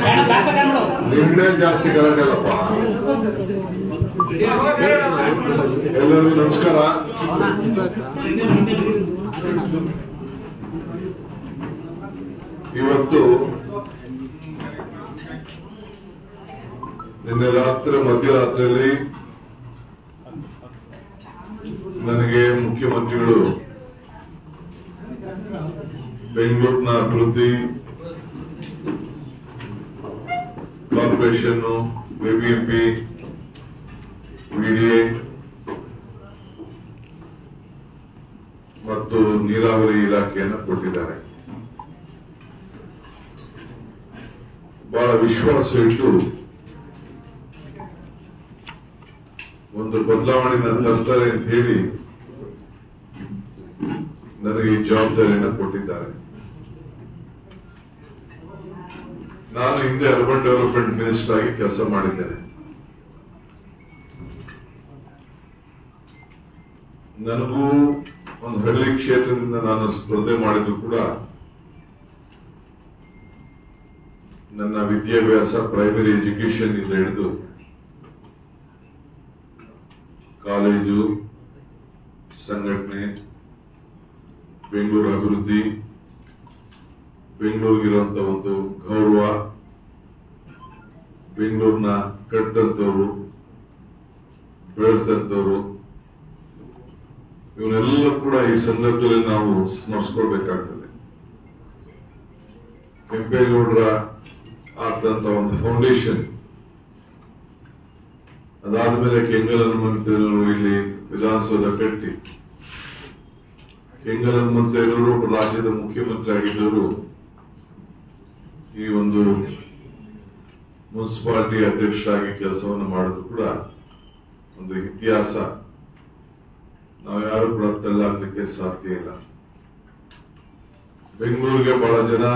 ನಿನ್ನೆ ಜಾಸ್ತಿ ಗಲಾಟೆ ಅಲ್ಲಪ್ಪ ಎಲ್ಲರಿಗೂ ನಮಸ್ಕಾರ ಇವತ್ತು ನಿನ್ನೆ ರಾತ್ರಿ ಮಧ್ಯರಾತ್ರಿಯಲ್ಲಿ ನನಗೆ ಮುಖ್ಯಮಂತ್ರಿಗಳು ಬೆಂಗಳೂರಿನ ಅಭಿವೃದ್ಧಿ ಕಾರ್ಪೊರೇಷನ್ ಬಿಬಿಎಂಪಿ ವಿಡಿಎ ಮತ್ತು ನೀರಾವರಿ ಇಲಾಖೆಯನ್ನು ಕೊಟ್ಟಿದ್ದಾರೆ ಬಹಳ ವಿಶ್ವಾಸ ಇಟ್ಟು ಒಂದು ಬದಲಾವಣೆಯನ್ನು ತರ್ತಾರೆ ಅಂತ ಹೇಳಿ ನನಗೆ ಈ ಜವಾಬ್ದಾರಿಯನ್ನು ಕೊಟ್ಟಿದ್ದಾರೆ ನಾನು ಹಿಂದೆ ಅರ್ಬನ್ ಡೆವಲಪ್ಮೆಂಟ್ ಮಿನಿಸ್ಟರ್ ಆಗಿ ಕೆಲಸ ಮಾಡಿದ್ದೇನೆ ನನಗೂ ಒಂದು ಹಳ್ಳಿ ಕ್ಷೇತ್ರದಿಂದ ನಾನು ಸ್ಪರ್ಧೆ ಮಾಡಿದ್ರು ಕೂಡ ನನ್ನ ವಿದ್ಯಾಭ್ಯಾಸ ಪ್ರೈಮರಿ ಎಜುಕೇಶನ್ ಇಂದ ಹಿಡಿದು ಕಾಲೇಜು ಸಂಘಟನೆ ಬೆಂಗಳೂರು ಅಭಿವೃದ್ಧಿ ಬೆಂಗಳೂರಿಗಿರುವಂತ ಒಂದು ಗೌರವ ಬೆಂಗಳೂರಿನ ಕಟ್ಟಿದಂಥವ್ರು ಬೆಳೆಸಿದಂಥವ್ರು ಇವನ್ನೆಲ್ಲ ಕೂಡ ಈ ಸಂದರ್ಭದಲ್ಲಿ ನಾವು ಸ್ಮರಿಸ್ಕೊಳ್ಬೇಕಾಗ್ತದೆ ಕೆಂಪೇಗೌಡರ ಆದಂತ ಒಂದು ಫೌಂಡೇಶನ್ ಅದಾದ್ಮೇಲೆ ಕೆಂಗಲ್ ಹನುಮಂತರು ಇಲ್ಲಿ ವಿಧಾನಸೌಧ ಕಟ್ಟಿ ಕೆಂಗಲ್ ಹನುಮಂತರು ರಾಜ್ಯದ ಮುಖ್ಯಮಂತ್ರಿ ಆಗಿದ್ದವರು ಈ ಒಂದು ಮುನ್ಸಿಪಾಲಿಟಿ ಅಧ್ಯಕ್ಷರಾಗಿ ಕೆಲಸವನ್ನು ಮಾಡೋದು ಕೂಡ ಒಂದು ಇತಿಹಾಸ ನಾವು ಯಾರು ಕೂಡ ತಳ್ಳಾಗ್ಲಿಕ್ಕೆ ಸಾಧ್ಯ ಇಲ್ಲ ಬೆಂಗಳೂರಿಗೆ ಬಹಳ ಜನ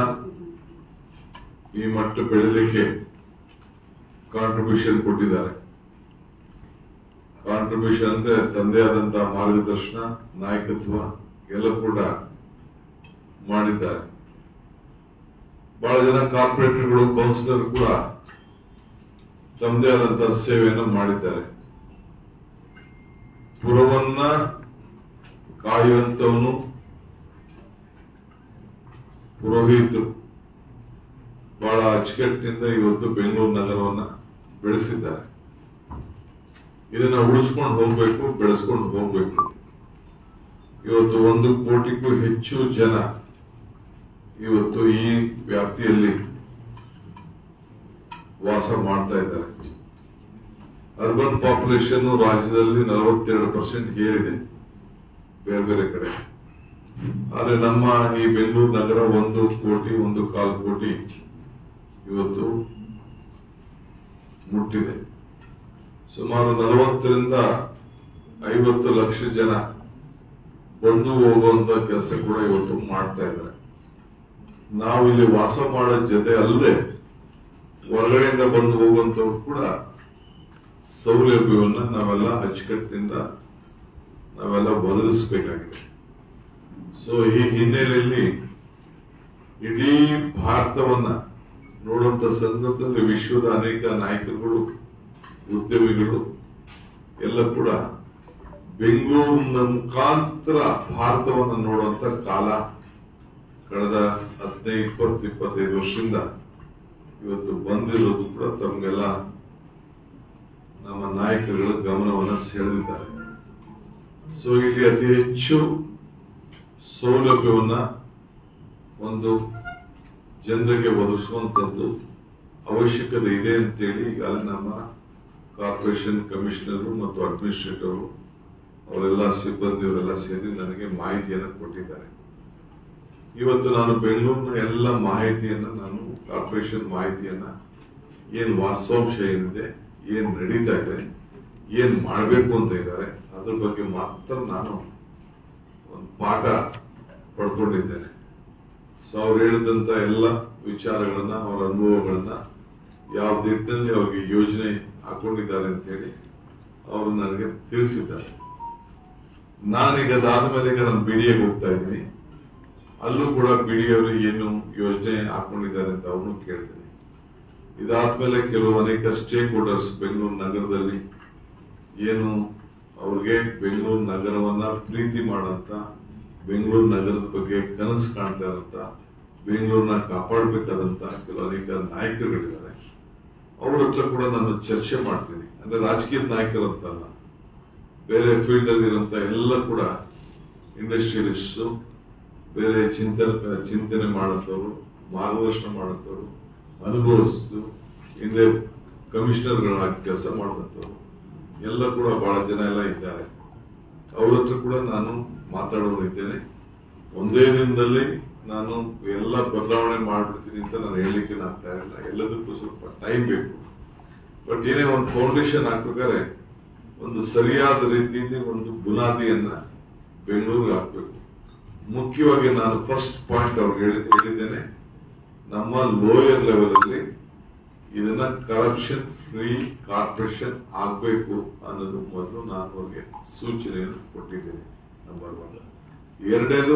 ಈ ಮಟ್ಟ ಬೆಳಲಿಕ್ಕೆ ಕಾಂಟ್ರಿಬ್ಯೂಷನ್ ಕೊಟ್ಟಿದ್ದಾರೆ ಕಾಂಟ್ರಿಬ್ಯೂಷನ್ ಅಂದ್ರೆ ತಂದೆಯಾದಂತಹ ಮಾರ್ಗದರ್ಶನ ನಾಯಕತ್ವ ಎಲ್ಲ ಕೂಡ ಮಾಡಿದ್ದಾರೆ ಬಹಳ ಜನ ಕಾರ್ಪೊರೇಟರ್ಗಳು ಕೌನ್ಸಿಲರ್ ಕೂಡ ತಮ್ಮದೇ ಆದಂತಹ ಸೇವೆಯನ್ನು ಮಾಡಿದ್ದಾರೆ ಪುರವನ್ನ ಕಾಯುವಂತವನು ಪುರೋಹಿತರು ಬಹಳ ಅಚ್ಚುಕಟ್ಟಿನಿಂದ ಇವತ್ತು ಬೆಂಗಳೂರು ನಗರವನ್ನ ಬೆಳೆಸಿದ್ದಾರೆ ಇದನ್ನ ಉಳಿಸ್ಕೊಂಡು ಹೋಗ್ಬೇಕು ಬೆಳೆಸ್ಕೊಂಡು ಹೋಗ್ಬೇಕು ಇವತ್ತು ಒಂದು ಕೋಟಿಗೂ ಹೆಚ್ಚು ಜನ ಇವತ್ತು ಈ ವ್ಯಾಪ್ತಿಯಲ್ಲಿ ವಾಸ ಮಾಡ್ತಾ ಇದ್ದಾರೆ ಅರ್ಬನ್ ಪಾಪ್ಯುಲೇಷನ್ ರಾಜ್ಯದಲ್ಲಿ ನಲವತ್ತೆರಡು ಪರ್ಸೆಂಟ್ ಏರಿದೆ ಬೇರೆ ಬೇರೆ ಕಡೆ ಆದ್ರೆ ನಮ್ಮ ಈ ಬೆಂಗಳೂರು ನಗರ ಒಂದು ಕೋಟಿ ಒಂದು ಕಾಲು ಕೋಟಿ ಇವತ್ತು ಮುಟ್ಟಿದೆ ಸುಮಾರು ನಲವತ್ತರಿಂದ ಐವತ್ತು ಲಕ್ಷ ಜನ ಬಂದು ಹೋಗುವಂತ ಕೆಲಸ ಕೂಡ ಇವತ್ತು ಮಾಡ್ತಾ ಇದ್ದಾರೆ ನಾವು ಇಲ್ಲಿ ವಾಸ ಮಾಡೋ ಜೊತೆ ಅಲ್ಲದೆ ಹೊರಗಡೆಯಿಂದ ಬಂದು ಹೋಗುವಂತವ್ರು ಕೂಡ ಸೌಲಭ್ಯವನ್ನ ನಾವೆಲ್ಲ ಅಚ್ಚುಕಟ್ಟಿನಿಂದ ನಾವೆಲ್ಲ ಒದಗಿಸಬೇಕಾಗಿದೆ ಸೊ ಈ ಹಿನ್ನೆಲೆಯಲ್ಲಿ ಇಡೀ ಭಾರತವನ್ನ ನೋಡುವಂತ ಸಂದರ್ಭದಲ್ಲಿ ವಿಶ್ವದ ಅನೇಕ ನಾಯಕರುಗಳು ಉದ್ಯಮಿಗಳು ಎಲ್ಲ ಕೂಡ ಬೆಂಗಳೂರಿನ ಮುಖಾಂತರ ಭಾರತವನ್ನು ನೋಡುವಂತ ಕಾಲ ಕಳೆದ ಹದಿನೈದು ಇಪ್ಪತ್ತು ಇಪ್ಪತ್ತೈದು ವರ್ಷದಿಂದ ಇವತ್ತು ಬಂದಿರೋದು ಕೂಡ ತಮಗೆಲ್ಲ ನಮ್ಮ ನಾಯಕರುಗಳ ಗಮನವನ್ನು ಸೆಳೆದಿದ್ದಾರೆ ಸೊ ಇಲ್ಲಿ ಅತಿ ಹೆಚ್ಚು ಸೌಲಭ್ಯವನ್ನ ಒಂದು ಜನರಿಗೆ ಒದಗಿಸುವಂತದ್ದು ಅವಶ್ಯಕತೆ ಇದೆ ಅಂತೇಳಿ ಈಗಾಗಲೇ ನಮ್ಮ ಕಾರ್ಪೊರೇಷನ್ ಕಮಿಷನರ್ ಮತ್ತು ಅಡ್ಮಿನಿಸ್ಟ್ರೇಟರ್ ಅವರೆಲ್ಲ ಸಿಬ್ಬಂದಿಯವರೆಲ್ಲ ಸೇರಿ ನನಗೆ ಮಾಹಿತಿಯನ್ನು ಕೊಟ್ಟಿದ್ದಾರೆ ಇವತ್ತು ನಾನು ಬೆಂಗಳೂರಿನ ಎಲ್ಲ ಮಾಹಿತಿಯನ್ನ ನಾನು ಕಾರ್ಪೊರೇಷನ್ ಮಾಹಿತಿಯನ್ನ ಏನ್ ವಾಸ್ತವಾಂಶ ಏನಿದೆ ಏನ್ ನಡೀತಾ ಇದೆ ಏನ್ ಮಾಡಬೇಕು ಅಂತ ಇದ್ದಾರೆ ಅದ್ರ ಬಗ್ಗೆ ಮಾತ್ರ ನಾನು ಒಂದು ಪಾಠ ಪಡ್ಕೊಂಡಿದ್ದೇನೆ ಸೊ ಅವ್ರು ಹೇಳಿದಂತ ಎಲ್ಲ ವಿಚಾರಗಳನ್ನ ಅವರ ಅನುಭವಗಳನ್ನ ಯಾವ ನಿಟ್ಟಿನಲ್ಲಿ ಅವ್ರಿಗೆ ಯೋಜನೆ ಹಾಕೊಂಡಿದ್ದಾರೆ ಅಂತ ಹೇಳಿ ಅವರು ನನಗೆ ತಿಳಿಸಿದ್ದಾರೆ ನಾನೀಗ ಅದಾದ್ಮೇಲೆ ಈಗ ನಾನು ಬಿಡಿಎಗೆ ಹೋಗ್ತಾ ಇದ್ದೀನಿ ಅಲ್ಲೂ ಕೂಡ ಬಿಡಿಯವರು ಏನು ಯೋಜನೆ ಹಾಕೊಂಡಿದ್ದಾರೆ ಅಂತ ಅವನು ಕೇಳ್ತೀನಿ ಇದಾದ್ಮೇಲೆ ಕೆಲವು ಅನೇಕ ಸ್ಟೇಕ್ ಹೋಲ್ಡರ್ಸ್ ಬೆಂಗಳೂರು ನಗರದಲ್ಲಿ ಏನು ಅವ್ರಿಗೆ ಬೆಂಗಳೂರು ನಗರವನ್ನ ಪ್ರೀತಿ ಮಾಡಂತ ಬೆಂಗಳೂರು ನಗರದ ಬಗ್ಗೆ ಕನಸು ಕಾಣ್ತಾ ಇರಂತ ಬೆಂಗಳೂರನ್ನ ಕಾಪಾಡಬೇಕಾದಂತ ಕೆಲವು ಅನೇಕ ನಾಯಕರುಗಳಿದ್ದಾರೆ ಅವ್ರ ಹತ್ರ ಕೂಡ ನಾನು ಚರ್ಚೆ ಮಾಡ್ತೀನಿ ಅಂದ್ರೆ ರಾಜಕೀಯ ನಾಯಕರಂತಲ್ಲ ಬೇರೆ ಫೀಲ್ಡ್ ಅಲ್ಲಿ ಇರುವಂತ ಎಲ್ಲ ಕೂಡ ಇಂಡಸ್ಟ್ರಿಯಲಿಸ್ಟ್ ಬೇರೆ ಚಿಂತನೆ ಚಿಂತನೆ ಮಾಡಂತವ್ರು ಮಾರ್ಗದರ್ಶನ ಮಾಡಂತವ್ರು ಅನುಭವಿಸಿದ್ರು ಹಿಂದೆ ಕಮಿಷನರ್ಗಳಾಗಿ ಕೆಲಸ ಮಾಡಿದಂಥವ್ರು ಎಲ್ಲ ಕೂಡ ಬಹಳ ಜನ ಎಲ್ಲ ಇದ್ದಾರೆ ಅವ್ರ ಹತ್ರ ಕೂಡ ನಾನು ಮಾತಾಡೋರು ಇದ್ದೇನೆ ಒಂದೇ ದಿನದಲ್ಲಿ ನಾನು ಎಲ್ಲ ಬದಲಾವಣೆ ಮಾಡ್ಬಿಡ್ತೀನಿ ಅಂತ ನಾನು ಹೇಳಲಿಕ್ಕೆ ನಾನು ತಯಾರಿಲ್ಲ ಎಲ್ಲದಕ್ಕೂ ಸ್ವಲ್ಪ ಟೈಮ್ ಬೇಕು ಬಟ್ ಏನೇ ಒಂದು ಫೌಂಡೇಶನ್ ಹಾಕ್ಬೇಕಾದ್ರೆ ಒಂದು ಸರಿಯಾದ ರೀತಿಯಲ್ಲಿ ಒಂದು ಬುನಾದಿಯನ್ನ ಬೆಂಗಳೂರಿಗೆ ಹಾಕ್ಬೇಕು ಮುಖ್ಯವಾಗಿ ನಾನು ಫಸ್ಟ್ ಪಾಯಿಂಟ್ ಅವ್ರಿಗೆ ಹೇಳಿ- ಹೇಳಿದ್ದೇನೆ ನಮ್ಮ ಲೋಯರ್ ಲೆವೆಲ್ ಅಲ್ಲಿ ಇದನ್ನ ಕರಪ್ಷನ್ ಫ್ರೀ ಕಾರ್ಪೊರೇಷನ್ ಆಗ್ಬೇಕು ಅನ್ನೋದು ಮೊದಲು ನಾನು ಅವ್ರಿಗೆ ಸೂಚನೆಯನ್ನು ಕೊಟ್ಟಿದ್ದೇನೆ ನಂಬರ್ ಒನ್ ಎರಡನೇದು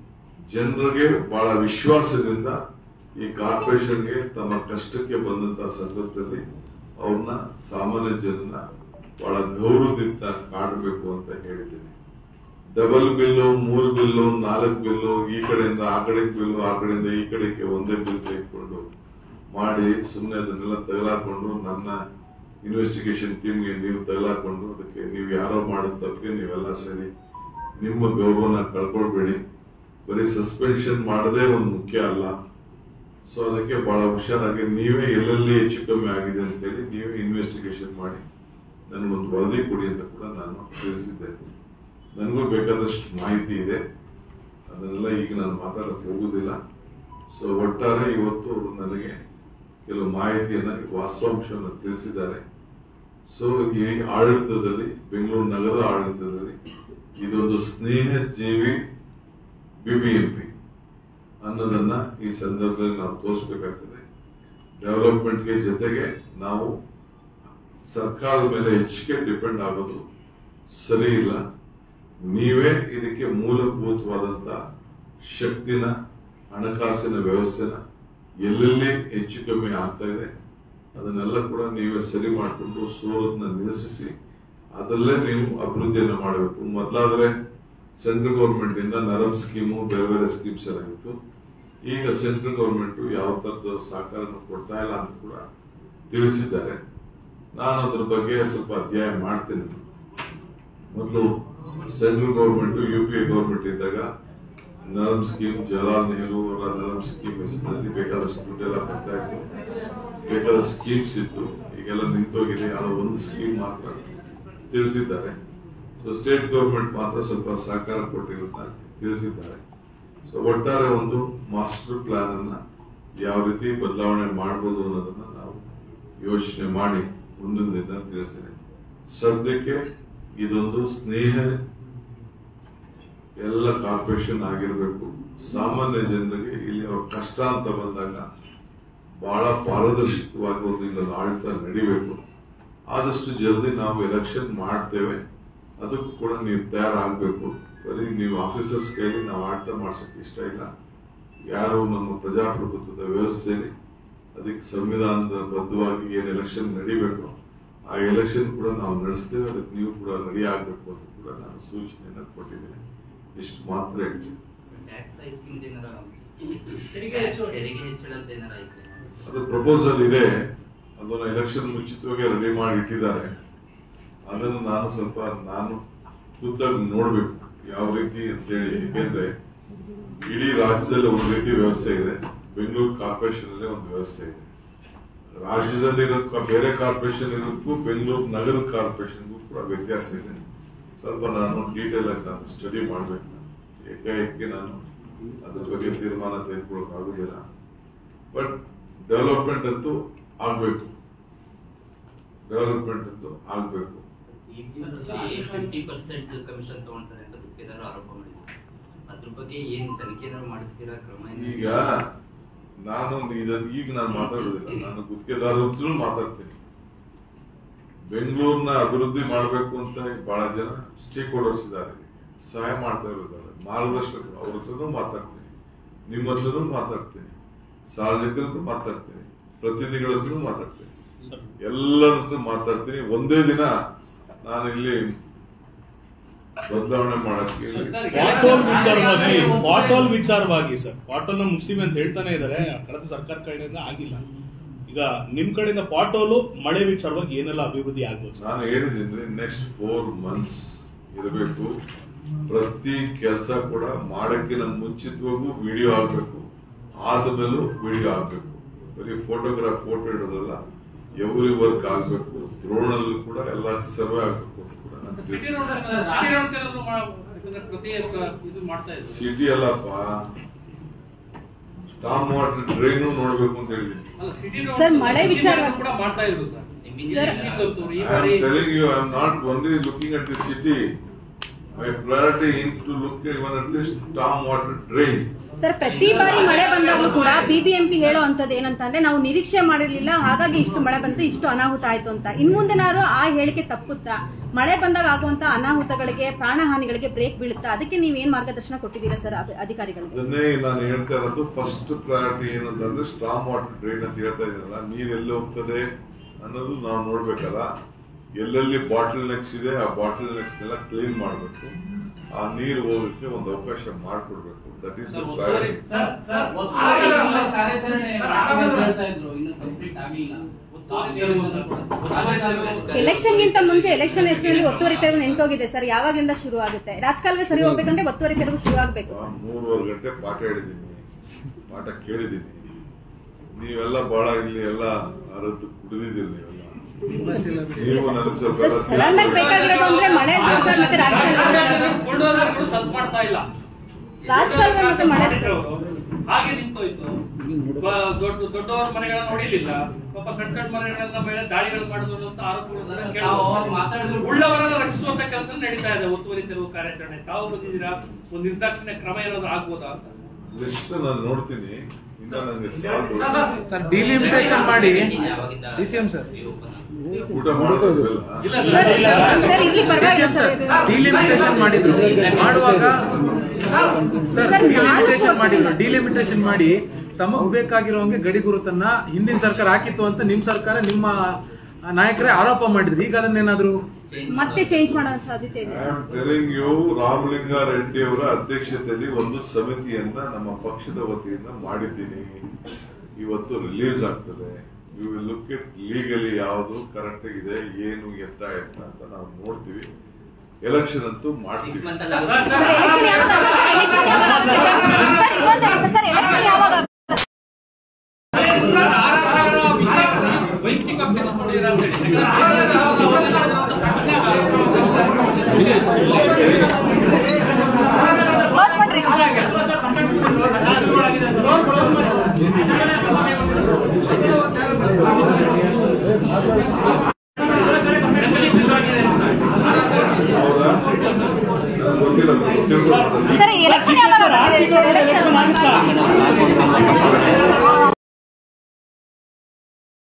ಜನರಿಗೆ ಬಹಳ ವಿಶ್ವಾಸದಿಂದ ಈ ಕಾರ್ಪೊರೇಷನ್ಗೆ ತಮ್ಮ ಕಷ್ಟಕ್ಕೆ ಬಂದಂತ ಸಂದರ್ಭದಲ್ಲಿ ಅವ್ರನ್ನ ಸಾಮಾನ್ಯ ಜನನ ಬಹಳ ಗೌರವದಿಂದ ಕಾಡಬೇಕು ಅಂತ ಹೇಳಿದ್ದೀನಿ ಡಬಲ್ ಬಿಲ್ಲು ಮೂರು ಬಿಲ್ಲು ನಾಲ್ಕು ಬಿಲ್ಲು ಈ ಕಡೆಯಿಂದ ಆ ಕಡೆಗೆ ಬಿಲ್ಲು ಆ ಕಡೆಯಿಂದ ಈ ಕಡೆಗೆ ಒಂದೇ ಬಿಲ್ ತೆಗೆದುಕೊಂಡು ಮಾಡಿ ಸುಮ್ಮನೆ ಅದನ್ನೆಲ್ಲ ತಗಲಾಕೊಂಡು ನನ್ನ ಇನ್ವೆಸ್ಟಿಗೇಷನ್ ಟೀಮ್ಗೆ ನೀವು ತಗಲಾಕೊಂಡು ಅದಕ್ಕೆ ನೀವು ಯಾರೋ ಮಾಡಿದ ತಪ್ಪಿಗೆ ನೀವೆಲ್ಲ ಸೇರಿ ನಿಮ್ಮ ಗೌರವನ ಕಳ್ಕೊಳ್ಬೇಡಿ ಬರೀ ಸಸ್ಪೆನ್ಷನ್ ಮಾಡದೇ ಒಂದು ಮುಖ್ಯ ಅಲ್ಲ ಸೊ ಅದಕ್ಕೆ ಬಹಳ ಹುಷಾರಾಗಿ ನೀವೇ ಎಲ್ಲೆಲ್ಲಿ ಹೆಚ್ಚು ಕಮ್ಮಿ ಆಗಿದೆ ಅಂತೇಳಿ ನೀವೇ ಇನ್ವೆಸ್ಟಿಗೇಷನ್ ಮಾಡಿ ನನಗೊಂದು ವರದಿ ಕೊಡಿ ಅಂತ ಕೂಡ ನಾನು ತಿಳಿಸಿದ್ದೇನೆ ನನಗೂ ಬೇಕಾದಷ್ಟು ಮಾಹಿತಿ ಇದೆ ಅದನ್ನೆಲ್ಲ ಈಗ ನಾನು ಮಾತಾಡಕ್ಕೆ ಹೋಗುದಿಲ್ಲ ಸೊ ಒಟ್ಟಾರೆ ಇವತ್ತು ಅವರು ನನಗೆ ಕೆಲವು ಮಾಹಿತಿಯನ್ನ ವಾಸ್ತವಾಂಶವನ್ನು ತಿಳಿಸಿದ್ದಾರೆ ಸೊ ಈ ಆಡಳಿತದಲ್ಲಿ ಬೆಂಗಳೂರು ನಗರದ ಆಡಳಿತದಲ್ಲಿ ಇದೊಂದು ಸ್ನೇಹ ಜೀವಿ ಬಿಬಿಎಂಪಿ ಅನ್ನೋದನ್ನ ಈ ಸಂದರ್ಭದಲ್ಲಿ ನಾವು ತೋರಿಸಬೇಕಾಗ್ತದೆ ಡೆವಲಪ್ಮೆಂಟ್ಗೆ ಜೊತೆಗೆ ನಾವು ಸರ್ಕಾರದ ಮೇಲೆ ಹೆಚ್ಚಿಗೆ ಡಿಪೆಂಡ್ ಆಗೋದು ಸರಿ ಇಲ್ಲ ನೀವೇ ಇದಕ್ಕೆ ಮೂಲಭೂತವಾದಂತ ಶಕ್ತಿನ ಹಣಕಾಸಿನ ವ್ಯವಸ್ಥೆನ ಎಲ್ಲೆಲ್ಲಿ ಹೆಚ್ಚು ಕಮ್ಮಿ ಆಗ್ತಾ ಇದೆ ಅದನ್ನೆಲ್ಲ ಕೂಡ ನೀವೇ ಸರಿ ಮಾಡಿಕೊಂಡು ಸೋಲನ್ನ ನಿಲ್ಲಿಸಿ ಅದರಲ್ಲೇ ನೀವು ಅಭಿವೃದ್ಧಿಯನ್ನು ಮಾಡಬೇಕು ಮೊದಲಾದ್ರೆ ಸೆಂಟ್ರಲ್ ಗೌರ್ಮೆಂಟ್ ಇಂದ ನರಮ್ ಸ್ಕೀಮು ಬೇರೆ ಬೇರೆ ಸ್ಕೀಮ್ಸ್ ಎಲ್ಲ ಇತ್ತು ಈಗ ಸೆಂಟ್ರಲ್ ಗೌರ್ಮೆಂಟ್ ಯಾವ ತರದ ಸಹಕಾರವನ್ನು ಕೊಡ್ತಾ ಇಲ್ಲ ಅಂತ ಕೂಡ ತಿಳಿಸಿದ್ದಾರೆ ನಾನು ಅದ್ರ ಬಗ್ಗೆ ಸ್ವಲ್ಪ ಅಧ್ಯಯನ ಮಾಡ್ತೇನೆ ಮೊದಲು central government U P A government ಇದ್ದಾಗ ನರಮ್ ಸ್ಕೀಮ್ ಜವಾಹರ್ ನೆಹರು ಅವರ ನರಮ್ ಸ್ಕೀಮ್ ಹೆಸರಿನಲ್ಲಿ ಬೇಕಾದಷ್ಟು ದುಡ್ಡೆಲ್ಲ ಬರ್ತಾ ಇತ್ತು ಬೇಕಾದ ಸ್ಕೀಮ್ಸ್ ಇತ್ತು ಈಗೆಲ್ಲ ನಿಂತೋಗಿದೆ ಯಾವುದೋ ಒಂದು ಸ್ಕೀಮ್ ಮಾತ್ರ ತಿಳಿಸಿದ್ದಾರೆ ಸೊ ಸ್ಟೇಟ್ ಗೌರ್ಮೆಂಟ್ ಮಾತ್ರ ಸ್ವಲ್ಪ ಸಹಕಾರ ಕೊಟ್ಟಿರುತ್ತ ತಿಳಿಸಿದ್ದಾರೆ ಸೊ ಒಟ್ಟಾರೆ ಒಂದು ಮಾಸ್ಟರ್ ಪ್ಲಾನ್ ಅನ್ನ ಯಾವ ರೀತಿ ಬದಲಾವಣೆ ಮಾಡಬಹುದು ಅನ್ನೋದನ್ನ ನಾವು ಯೋಚನೆ ಮಾಡಿ ಮುಂದಿನ ದಿನ ತಿಳಿಸ್ತೇನೆ ಸದ್ಯಕ್ಕೆ ಇದೊಂದು ಸ್ನೇಹ ಎಲ್ಲ ಕಾರ್ಪೊರೇಷನ್ ಆಗಿರಬೇಕು ಸಾಮಾನ್ಯ ಜನರಿಗೆ ಇಲ್ಲಿ ಅವ್ರ ಕಷ್ಟ ಅಂತ ಬಂದಾಗ ಬಹಳ ಪಾರದರ್ಶಕವಾಗಿ ಒಂದು ಇಲ್ಲೊಂದು ಆಡಳಿತ ನಡಿಬೇಕು ಆದಷ್ಟು ಜಲ್ದಿ ನಾವು ಎಲೆಕ್ಷನ್ ಮಾಡ್ತೇವೆ ಅದಕ್ಕೂ ಕೂಡ ನೀವು ತಯಾರಾಗಬೇಕು ಬರೀ ನೀವು ಆಫೀಸರ್ಸ್ ಕೈಲಿ ನಾವು ಆಡಳಿತ ಮಾಡ್ಸಕ್ಕೆ ಇಷ್ಟ ಇಲ್ಲ ಯಾರು ನಮ್ಮ ಪ್ರಜಾಪ್ರಭುತ್ವದ ವ್ಯವಸ್ಥೆಯಲ್ಲಿ ಅದಕ್ಕೆ ಸಂವಿಧಾನದ ಬದ್ಧವಾಗಿ ಏನ್ ಎಲೆಕ್ಷನ್ ನಡಿಬೇಕು ಆ ಎಲೆಕ್ಷನ್ ಕೂಡ ನಾವು ನಡೆಸ್ತೇವೆ ಅದಕ್ಕೆ ನೀವು ಕೂಡ ರೆಡಿ ಆಗ್ಬೇಕು ಅಂತ ಕೂಡ ನಾನು ಸೂಚನೆಯನ್ನ ಕೊಟ್ಟಿದ್ದೇನೆ ಇಷ್ಟು ಮಾತ್ರ ಹೇಳ್ತೀನಿ ಟ್ಯಾಕ್ಸ್ ಹೈಕಿಂಗ್ ಏನಾರ ತೆರಿಗೆ ಹೆಚ್ಚಳ. ತೆರಿಗೆ ಹೆಚ್ಚಳದ ಏನಾರ ಐತೆ ಅದು ಪ್ರಪೋಸಲ್ ಇದೆ ಅದನ್ನ ಎಲೆಕ್ಷನ್ ಮುಂಚಿತವಾಗಿ ರೆಡಿ ಮಾಡಿ ಇಟ್ಟಿದ್ದಾರೆ ಅದನ್ನು ನಾನು ಸ್ವಲ್ಪ ನಾನು ಖುದ್ದಾಗಿ ನೋಡ್ಬೇಕು ಯಾವ ರೀತಿ ಅಂತೇಳಿ ಏಕೆಂದ್ರೆ ಇಡೀ ರಾಜ್ಯದಲ್ಲಿ ಒಂದು ರೀತಿ ವ್ಯವಸ್ಥೆ ಇದೆ ಬೆಂಗಳೂರು ಕಾರ್ಪೊರೇಷನ್ ಅಲ್ಲಿ ಒಂದು ವ್ಯವಸ್ಥೆ ಇದೆ ರಾಜ್ಯದಲ್ಲಿ ಬೇರೆ ಕಾರ್ಪೊರೇಷನ್ ಇರೋದಕ್ಕೂ ಬೆಂಗಳೂರು ನಗರ ಕಾರ್ಪೊರೇಷನ್ಗೂ ಕೂಡ ವ್ಯತ್ಯಾಸ ಇದೆ ಸ್ವಲ್ಪ ನಾನು ಡೀಟೇಲ್ ಆಗಿ ನಾನು ಸ್ಟಡಿ ಮಾಡ್ಬೇಕು ಏಕಾಏಕಿ ನಾನು ಅದ್ರ ಬಗ್ಗೆ ತೀರ್ಮಾನ ತೆಗೆದುಕೊಳ್ಳೋಕೆ ಆಗುದಿಲ್ಲ ಬಟ್ ಡೆವಲಪ್ಮೆಂಟ್ ಅಂತೂ ಆಗ್ಬೇಕು ಡೆವಲಪ್ಮೆಂಟ್ ಅಂತೂ ಆಗ್ಬೇಕು ಫಿಫ್ಟಿ ಪರ್ಸೆಂಟ್ ಕಮಿಷನ್ ತಗೊಂತಾರೆ ಅಂತ ಗುತ್ತಿಗೆದಾರರು ಆರೋಪ ಮಾಡಿದ್ರು ಸರ್. ಅದ್ರ ಬಗ್ಗೆ ಏನ್ ತನಿಖೆ ಏನಾದ್ರು ಮಾಡಿಸ್ತೀರಾ ಕ್ರಮ ಏನಾದ್ರು? ಈಗ ನಾನು ಇದನ್ನ ಈಗ ನಾನು ಮಾತಾಡೋದಿಲ್ಲ ನಾನು ಗುತ್ತಿಗೆದಾರರ ಹತ್ರ ಮಾತಾಡ್ತೀನಿ ಬೆಂಗಳೂರಿನ ಅಭಿವೃದ್ಧಿ ಮಾಡಬೇಕು ಅಂತ ಬಹಳ ಜನ ಸ್ಟೇಕ್ ಹೋಲ್ಡರ್ಸ್ ಇದ್ದಾರೆ ಸಹಾಯ ಮಾಡ್ತಾ ಇರೋದಾರೆ ಮಾರ್ಗದರ್ಶಕರು ಅವ್ರ ಹತ್ರನೂ ಮಾತಾಡ್ತೀನಿ ನಿಮ್ಮ ಹತ್ರನೂ ಮಾತಾಡ್ತೀನಿ ಸಾರ್ವಜನಿಕರಿಗೂ ಮಾತಾಡ್ತೀನಿ ಪ್ರತಿನಿಧಿಗಳ ಹತ್ರ ಮಾತಾಡ್ತೀನಿ ಎಲ್ಲರ ಹತ್ರ ಮಾತಾಡ್ತೀನಿ ಒಂದೇ ದಿನ ನಾನು ಇಲ್ಲಿ ಬದಲಾವಣೆ ಮಾಡಕ್ಕೆ ಪಾಟೋಲ್ ವಿಚಾರವಾಗಿ ಪಾಟೋಲ್ ವಿಚಾರವಾಗಿ ಸರ್ ಪಾಟೋಲ್ ನ ಮುಸ್ಲಿಂ ಅಂತ ಹೇಳ್ತಾನೆ ಇದಾರೆ ಕಳೆದ ಸರ್ಕಾರ ಕಡೆಯಿಂದ ಆಗಿಲ್ಲ ಈಗ ನಿಮ್ ಕಡೆಯಿಂದ ಪಾಟೋಲು ಮಳೆ ವಿಚಾರವಾಗಿ ಏನೆಲ್ಲ ಅಭಿವೃದ್ಧಿ ಆಗ್ಬೋದು ಸರ್ ನಾನು ಹೇಳಿದ್ದೀನಿ ನೆಕ್ಸ್ಟ್ ಫೋರ್ ಮಂತ್ಸ್ ಇರಬೇಕು ಪ್ರತಿ ಕೆಲಸ ಕೂಡ ಮಾಡಕ್ಕಿನ ಮುಂಚಿತವಾಗೂ ವಿಡಿಯೋ ಆಗ್ಬೇಕು ಆದ್ಮೇಲೂ ವಿಡಿಯೋ ಆಗ್ಬೇಕು ಬರೀ ಫೋಟೋಗ್ರಾಫ್ ಫೋಟೋ ಇಡೋದಲ್ಲ ಎವ್ರಿ ವರ್ಕ್ ಆಗ್ಬೇಕು ಡ್ರೋನ್ ಅಲ್ಲೂ ಕೂಡ ಎಲ್ಲ ಸರ್ವೆ ಆಗ್ಬೇಕು ಅಂತ ಕೂಡ ನಾನು ಸಿಟಿ ತಿಳಿಸಿದ್ದೀನಿ. ರೋಡ್ ಸಿಟಿ ರೋಡ್ಸ್ ಏನಾದ್ರು ಮಾ- ಯಾಕಂದ್ರೆ ಪ್ರತಿ ಸ- ಇದು ಮಾಡ್ತಾ ಇದ್ರು ಸಿಟಿ ಅಲ್ಲಪ್ಪ ಸ್ಟಾಮ್ ವಾಟರ್ ಡ್ರೈನು ನೋಡ್ಬೇಕು ಅಂತ ಹೇಳಿದ್ದೀನಿ ಅಲ್ಲ ಸಿಟಿ ಸರ್, ಮಳೆ ವಿಚಾರವಾಗಿ- ಕೂಡ ಮಾಡ್ತಾ ಇದ್ರು ಸರ್ Immediate ಈ ಗೊತ್ತು, ಈ I ಬಾರಿ am telling you, I am not only looking at the city. My priority is to look at even at this storm water drain. Sir ಪ್ರತಿ ಬಾರಿ ಮಳೆ ಬಂದಾಗಲೂ ಕೂಡ ಬಿಬಿಎಂಪಿ ಹೇಳೋ ಅಂತದ್ದು ಏನಂತಂದ್ರೆ ನಾವು ನಿರೀಕ್ಷೆ ಮಾಡಿರ್ಲಿಲ್ಲ ಹಾಗಾಗಿ ಇಷ್ಟು ಮಳೆ ಬಂತು ಇಷ್ಟು ಅನಾಹುತ ಆಯ್ತು ಅಂತ ಇನ್ ಮುಂದೆನಾದ್ರು ಆ ಹೇಳಿಕೆ ತಪ್ಪುತ್ತಾ ಮಳೆ ಬಂದಾಗ ಆಗುವಂತ ಅನಾಹುತಗಳಿಗೆ ಪ್ರಾಣಹಾನಿಗಳಿಗೆ ಬ್ರೇಕ್ ಬೀಳುತ್ತಾ ಅದಕ್ಕೆ ನೀವ್ ಏನ್ ಮಾರ್ಗದರ್ಶನ ಕೊಟ್ಟಿದ್ದೀರಾ ಸರ್ ಅಧಿ- ಅಧಿಕಾರಿಗಳಿಗೆ ಅದನ್ನೇ ನಾನು ಹೇಳ್ತಾ ಇರೋದು ಫಸ್ಟ್ ಪ್ರಯಾರಿಟಿ ಏನಂತಂದ್ರೆ ಸ್ಟಾಮ್ ವಾಟರ್ ಡ್ರೈನ್ ಅಂತ ಹೇಳ್ತಾ ಇದ್ದೀನಲ್ಲ ನೀರ್ ಎಲ್ಲಿ ಹೋಗ್ತದೆ ಅನ್ನೋದು ನಾವು ನೋಡ್ಬೇಕಲ್ಲ ಎಲ್ಲೆಲ್ಲಿ ಬಾಟಲ್ ನೆಕ್ಸ್ ಇದೆ ಆ ಬಾಟಲ್ ನೆಕ್ಸ್ ಎಲ್ಲ ಕ್ಲೀನ್ ಮಾಡಬೇಕು ಆ ನೀರು ಹೋಗಕ್ಕೆ ಒಂದು ಅವಕಾಶ ಮಾಡಿಕೊಡ್ಬೇಕು that is the sir, priority sir sir ಒತ್ತುವರಿ ಇರುವ ಕಾರ್ಯಾಚರಣೆ ಮಾಡ್ತೀವಿ ಅಂತ ಹೇಳ್ತಾ ಇದ್ರು ಇನ್ನು ಕಂಪ್ಲೀಟ್ ಆಗಿಲ್ಲ ಎಲೆಕ್ಷನ್ ಗಿಂತ ಮುಂಚೆ ಎಲೆಕ್ಷನ್ ಹೆಸರಲ್ಲಿ ಒತ್ತುವರಿ ತೆರವು ನಿಂತೋಗಿದೆ ಸರ್ ಯಾವಾಗಿಂದ ಶುರು ಆಗುತ್ತೆ ರಾಜಕಾಲುವೆ ಸರಿ ಹೋಗ್ಬೇಕಂದ್ರೆ ಒತ್ತುವರಿ ತೆರವು ಶುರು ಆಗ್ಬೇಕು ಸರ್ ಮೂರುವರೆ ಗಂಟೆ ಪಾಠ ಹೇಳಿದ್ದೀನಿ ಪಾಠ ಕೇಳಿದ್ದೀನಿ ನೀವೆಲ್ಲ ಬಹಳ ಇಲ್ಲಿ ಎಲ್ಲ ಅರದ್ದು ಕುಡಿದಿದ್ದೀರಿ ನೀವೆಲ್ಲ ನೀವು ನನಗೆ ಸ್ವಲ್ಪ ಎಲ್ಲ ಸಡನ್ ಆಗಿ ಬೇಕಾಗಿರೋದು ಅಂದ್ರೆ ಮಳೆ ಸರ್ ಮತ್ತೆ ರಾಜಕಾಲುವೆ ಬುಲ್ಡೋಸರ್ಗಳು ಸದ್ ಮಾಡ್ತಾ ಇಲ್ಲ ರಾಜಕಾಲುವೆ ಮತ್ತೆ ಮಳೆ ಹಾಗೆ ನಿಂತೋಯ್ತು ಬ- ದೊಡ್ಡ ದೊಡ್ಡವರ ಮನೆಗಳನ್ನ ಹೊಡಿಲಿಲ್ಲ ಪಾಪ ಸಣ್ಣ ಸಣ್ಣ ಮನೆಗಳನ್ನ ಮೇಲೆ ದಾಳಿಗಳು ಮಾಡಿದ್ರು ಅಂತ ಆರೋಪಗಳು ನನಗೆ ಕೇಳಿದ್ರು. ನಾವು ಅವಾಗ ಮಾತಾಡಿದ್ರು ಉಳ್ಳವರನ್ನ ರಕ್ಷಿಸುವಂತ ಕೆಲಸ ನಡೀತಾ ಇದೆ ಒತ್ತುವರಿ ತೆರವು ಕಾರ್ಯಾಚರಣೆ ತಾವು ಬಂದಿದ್ದೀರಾ ಒಂದು ನಿರ್ದಾಕ್ಷಿಣ್ಯ ಕ್ರಮ ಏನಾದ್ರು ಆಗ್ಬೋದಾ ಅಂತ ಲಿಸ್ಟ್ ನಾನು ನೋಡ್ತೀನಿ ಇನ್ನ ನಂಗೆ ಸಾಲದು. ಸರ್ ಡಿಲಿಮಿಟೇಷನ್ ಮಾಡಿ ಯಾವಾಗಿಂದ DCM ಸರ್. reopen ಆಗುತ್ತೆ? ಊಟ ಮಾಡೋದಿಲ್ಲ ಇಲ್ಲ ಸರ್ ಸರ್ ಸರ್ ಇಲ್ಲಿ ಪರವಾಗಿಲ್ಲ ಸರ್ ಇದು. ಡಿಲಿಮಿಟೇಷನ್ ಮಾಡಿದ್ರು ಮಾಡುವಾಗ ಸರ್ ಸರ್, ನಾಲ್ಕು ಡಿಲಿಮಿಟೇಷನ್ ಮಾಡಿದ್ರು ವರ್ಷದಿಂದ- ಡಿಲಿಮಿಟೇಷನ್ ಮಾಡಿ ತಮಗ್ ಬೇಕಾಗಿರೋಂಗೆ ಗಡಿ ಗುರುತನ್ನ ಹಿಂದಿನ ಸರ್ಕಾರ ಹಾಕಿತ್ತು ಅಂತ ನಿಮ್ ಸರ್ಕಾರ ನಿಮ್ಮ ನಾಯಕರೇ ಆರೋಪ ಮಾಡಿದ್ರು ಈಗ ಅದನ್ನೇನಾದ್ರು Change ಮತ್ತೆ ಚೇಂಜ್ ಮಾಡೋ ಸಾಧ್ಯತೆ ಇದೆ I am telling you Ramalinga Reddy ಅವರ ಅಧ್ಯಕ್ಷತೆಯಲ್ಲಿ ಒಂದು ಸಮಿತಿಯನ್ನ ನಮ್ಮ ಪಕ್ಷದ ವತಿಯಿಂದ ಮಾಡಿದ್ದೀನಿ ಇವತ್ತು ರಿಲೀಸ್ ಆಗ್ತದೆ you will look it legally ಯಾವುದು ಕರೆಕ್ಟ್ ಇದೆ ಏನು ಎತ್ತ ಎತ್ತ ಅಂತ ನಾವು ನೋಡ್ತೀವಿ ಎಲೆಕ್ಷನ್ ಅಂತೂ Six ಮಾಡ್ತೀವಿ month ಸರ್, ಅಲ್ಲಿ ಸರ್, ಸರ್ ಎಲೆಕ್ಷನ್ ಯಾವಾಗ ಸರ್ ಸರ್ ಎಲೆಕ್ಷನ್ ಯಾವಾಗ ಆಗುತ್ತೆ ಸರ್ ಸರ್ ಇನ್ನೊಂದು ನಿಮಿಷ ಸರ್ ಎಲೆಕ್ಷನ್ ಯಾವಾಗ ಆಗುತ್ತೆ? ಆರಾಧಕರ ವಿಷಯ ವೈಯಕ್ತಿಕ ತೆಗೆದುಕೊಂಡಿದ್ದೀರಾ ಅಂತ ಹೇಳಿ. ಯಾಕಂದ್ರೆ ಕ್ಲೋಸ್ ಮಾಡ್ರಿ ಹೌದಾ ನನಗೆ ಗೊತ್ತಿಲ್ಲ ಸ್ವಲ್ಪ ತಿಳ್ಕೊಂಡು ಮಾತಾಡಿ. ಸರ್ ಎಲೆಕ್ಷನ್ ಯಾವಾಗ ಆಗುತ್ತೆ ಹೇಳಿ ಸರ್ ಎಲೆಕ್ಷನ್